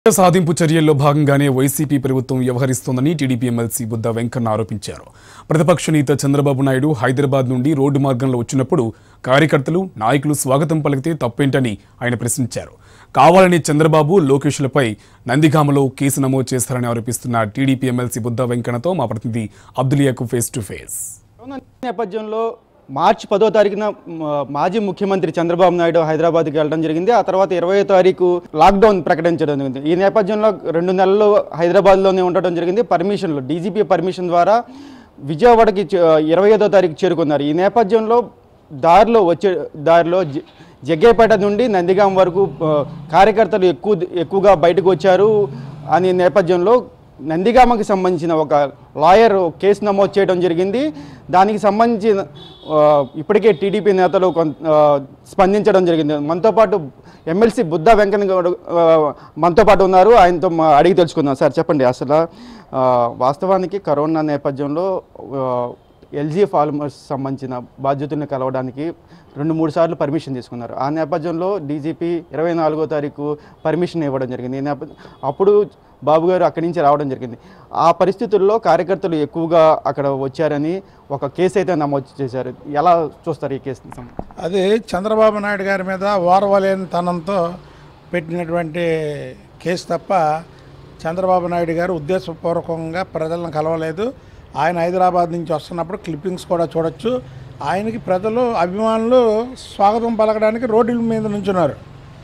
సాధింపు చర్యల్లో భాగంగానే వైసీపీ ప్రభుత్వం వ్యవహరిస్తోందని టీడీపీ ఎమ్మెల్సీ బుద్ధ వెంకన్న ఆరోపించారు ప్రతిపక్ష నేత చంద్రబాబు నాయుడు హైదరాబాద్ నుండి రోడ్డు మార్గంలో వచ్చినప్పుడు కార్యకర్తలు నాయకులు స్వాగతం పలికితే తప్పేంటని ఆయన ప్రశ్నించారు కావాలని చంద్రబాబు లోకేష్లపై నందిగామలో కేసు నమోదు చేస్తారని ఆరోపిస్తున్న టీడీపీ ఎమ్మెల్సీ బుద్ధ వెంకన్నతో మా ప్రతినిధి అబ్దులియాకు ఫేస్ టు ఫేస్ కరోనా నేపథ్యంలో మార్చి పదో తారీఖున మ, మాజీ ముఖ్యమంత్రి చంద్రబాబు నాయుడు హైదరాబాద్కి వెళ్ళడం జరిగింది ఆ తర్వాత ఇరవై తారీఖు లాక్డౌన్ ప్రకటించడం జరిగింది ఈ నేపథ్యంలో రెండు నెలలు హైదరాబాద్లోనే ఉండటం జరిగింది పర్మిషన్లు డీజీపీ పర్మిషన్ ద్వారా విజయవాడకి ఇరవై ఐదో తారీఖు చేరుకున్నారు ఈ నేపథ్యంలో దారిలో వచ్చే దారిలో జ- జగ్గేపేట నుండి నందిగాం వరకు ఆ, కార్యకర్తలు ఎక్కువ ఎక్కువగా బయటకు వచ్చారు అనే నేపథ్యంలో నందిగామకి సంబంధించిన ఒక లాయర్ కేసు నమోదు చేయడం జరిగింది దానికి సంబంధించిన ఆ, ఇప్పటికే టీడీపీ నేతలు కొంత ఆ, స్పందించడం జరిగింది మనతో పాటు ఎమ్మెల్సీ బుద్ధ వెంకన్న గౌడ్ ఆ, మనతో పాటు ఉన్నారు ఆయనతో మా- అడిగి తెలుసుకుందాం సార్ చెప్పండి అసలు ఆ, వాస్తవానికి కరోనా నేపథ్యంలో ఆ, ఎల్జీ ఫార్మర్స్ సంబంధించిన బాధ్యతలను కలవడానికి రెండు మూడు సార్లు పర్మిషన్ తీసుకున్నారు ఆ నేపథ్యంలో డీజీపీ ఇరవై నాలుగో తారీఖు పర్మిషన్ ఇవ్వడం జరిగింది ఈ నేపథ్యం అప్పుడు బాబు గారు అక్కడి నుంచి రావడం జరిగింది ఆ పరిస్థితుల్లో కార్యకర్తలు ఎక్కువగా అక్కడ వచ్చారని ఒక కేసు అయితే నమోదు చేశారు ఎలా చూస్తారు ఈ కేసుని సంబంధించి? అది చంద్రబాబు నాయుడు గారి మీద ఓర్వలేని తనంతో పెట్టినటువంటి కేసు తప్ప చంద్రబాబు నాయుడు గారు ఉద్దేశపూర్వకంగా ప్రజలను కలవలేదు ఆయన హైదరాబాద్ నుంచి వస్తున్నప్పుడు క్లిప్పింగ్స్ కూడా చూడొచ్చు ఆయనకి ప్రజలు అభిమానులు స్వాగతం పలకడానికి రోడ్ల మీద నుంచున్నారు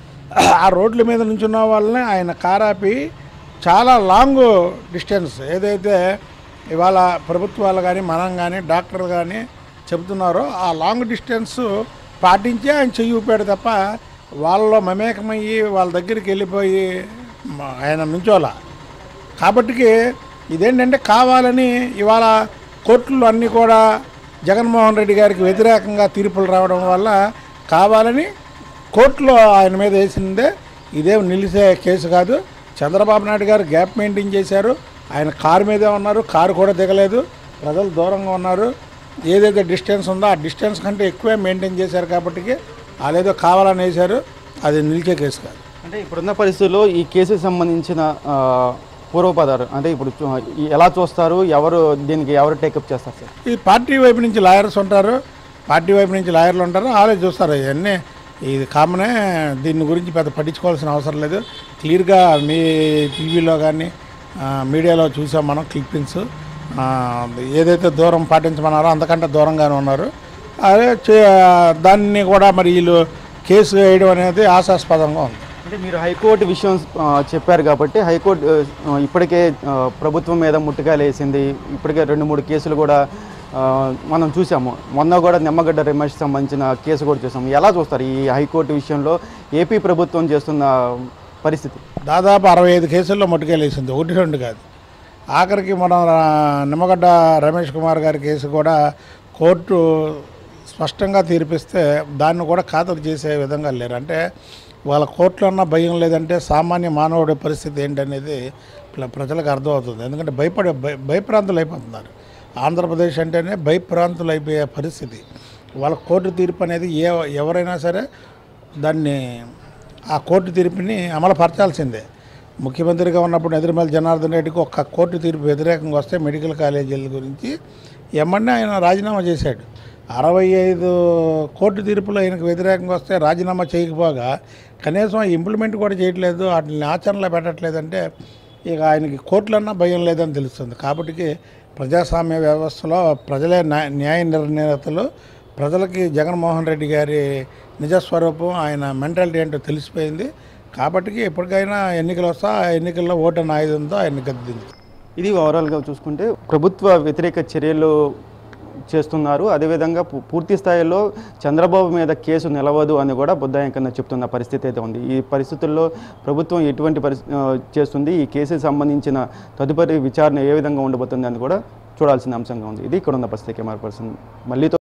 ఆ రోడ్ల మీద నుంచున్న వాళ్ళని ఆయన కారాపి చాలా లాంగ్ డిస్టెన్స్ ఏదైతే ఇవాళ ప్రభుత్వాలు కానీ మనం కానీ డాక్టర్లు కానీ చెబుతున్నారో ఆ లాంగ్ డిస్టెన్స్ పాటించి ఆయన చెయ్యి ఊపాడు తప్ప వాళ్ళలో మమేకమయ్యి వాళ్ళ దగ్గరికి వెళ్ళిపోయి మ- ఆయన నుంచోలా కాబట్టికి ఇదేంటంటే కావాలని ఇవాళ కోర్టులు అన్నీ కూడా జగన్మోహన్ రెడ్డి గారికి వ్యతిరేకంగా తీర్పులు రావడం వల్ల కావాలని కోర్టులో ఆయన మీద వేసిందే ఇదేం నిలిచే కేసు కాదు చంద్రబాబు నాయుడు గారు గ్యాప్ మెయింటైన్ చేశారు ఆయన కారు మీదే ఉన్నారు కారు కూడా దిగలేదు ప్రజలు దూరంగా ఉన్నారు ఏదైతే డిస్టెన్స్ ఉందో ఆ డిస్టెన్స్ కంటే ఎక్కువే మెయింటైన్ చేశారు కాబట్టి వాళ్ళేదో కావాలని వేశారు అది నిలిచే కేసు కాదు అంటే ఇప్పుడున్న పరిస్థితుల్లో ఈ కేసుకి సంబంధించిన ఆ, పూర్వపదాలు అంటే ఇప్పుడు చూ- ఈ- ఎలా చూస్తారు ఎవరు దీనికి ఎవరు టేకప్ చేస్తారు సార్ ఈ పార్టీ వైపు నుంచి లాయర్స్ ఉంటారు పార్టీ వైపు నుంచి లాయర్లు ఉంటారు వాళ్ళే చూస్తారు ఇవన్నీ ఇది కామనే దీని గురించి పెద్ద పట్టించుకోవాల్సిన అవసరం లేదు క్లియర్గా మీ టీవీలో కానీ మీడియాలో చూసాం మనం క్లిప్పింగ్స్ ఆ, ఏదైతే దూరం పాటించమన్నారో అంతకంటే దూరంగానే ఉన్నారు అదే చే- దాన్ని కూడా మరి వీళ్ళు కేసు వేయడం అనేది ఆశాస్పదంగా ఉంది అంటే మీరు హైకోర్టు విషయం ఆ, చెప్పారు కాబట్టి హైకోర్టు ఆ, ఇప్పటికే ఆ, ప్రభుత్వం మీద ముట్టుకాయలు వేసింది ఇప్పటికే రెండు మూడు కేసులు కూడా ఆ, మనం చూసాము మొన్న కూడా నిమ్మగడ్డ రమేష్ సంబంధించిన కేసు కూడా చూసాము ఎలా చూస్తారు ఈ హైకోర్టు విషయంలో ఏపీ ప్రభుత్వం చేస్తున్న పరిస్థితి దాదాపు అరవై ఐదు కేసుల్లో మట్టుకెళ్ళేసింది ఒకటి రెండు కాదు ఆఖరికి మన రా- నిమ్మగడ్డ రమేష్ కుమార్ గారి కేసు కూడా కోర్టు స్పష్టంగా తీర్పిస్తే దాన్ని కూడా ఖాతరు చేసే విధంగా లేరు అంటే వాళ్ళ కోర్టులో ఉన్న భయం లేదంటే సామాన్య మానవుడి పరిస్థితి ఏంటనేది ప్ర- ప్రజలకు అర్థమవుతుంది ఎందుకంటే భయపడే భయ భయప్రాంతులు అయిపోతున్నారు ఆంధ్రప్రదేశ్ అంటేనే భయప్రాంతులు అయిపోయే పరిస్థితి వాళ్ళ కోర్టు తీర్పు అనేది ఏ ఎవరైనా సరే దాన్ని ఆ కోర్టు తీర్పుని అమలుపరచాల్సిందే ముఖ్యమంత్రిగా ఉన్నప్పుడు ఎదురుమల్లి జనార్దన్ రెడ్డికి ఒక్క కోర్టు తీర్పు వ్యతిరేకంగా వస్తే మెడికల్ కాలేజీల గురించి ఎమ్మన్నా ఆయన రాజీనామా చేశాడు అరవై ఐదు కోర్టు తీర్పులు ఆయనకు వ్యతిరేకంగా వస్తే రాజీనామా చేయకపోగా కనీసం ఇంప్లిమెంట్ కూడా చేయట్లేదు వాటిని ఆచరణలో పెట్టట్లేదంటే ఇక ఆయనకి కోర్టులన్నా భయం లేదని తెలుస్తుంది కాబట్టి ప్రజాస్వామ్య వ్యవస్థలో ప్రజలే న్యాయ న్యాయ నిర్ణేతలు ప్రజలకి జగన్మోహన్ రెడ్డి గారి నిజస్వరూపం ఆయన మెంటాలిటీ ఏంటో తెలిసిపోయింది కాబట్టి ఎప్పటికైనా ఎన్నికలు వస్తా ఆ ఎన్నికల్లో ఓటని ఆయుధంతో ఆయన గద్దింది ఇది ఓవరాల్గా చూసుకుంటే ప్రభుత్వ వ్యతిరేక చర్యలు చేస్తున్నారు అదేవిధంగా పూ- పూర్తి స్థాయిలో చంద్రబాబు మీద కేసు నిలవదు అని కూడా బుద్ధాయంకన్న చెప్తున్న పరిస్థితి అయితే ఉంది ఈ పరిస్థితుల్లో ప్రభుత్వం ఎటువంటి పరిస్థి ఆ, చేస్తుంది ఈ కేసుకి సంబంధించిన తదుపరి విచారణ ఏ విధంగా ఉండబోతుంది అని కూడా చూడాల్సిన అంశంగా ఉంది ఇది ఇక్కడ ఉన్న పరిస్థితి కెమెరా పర్సన్ మళ్ళీతో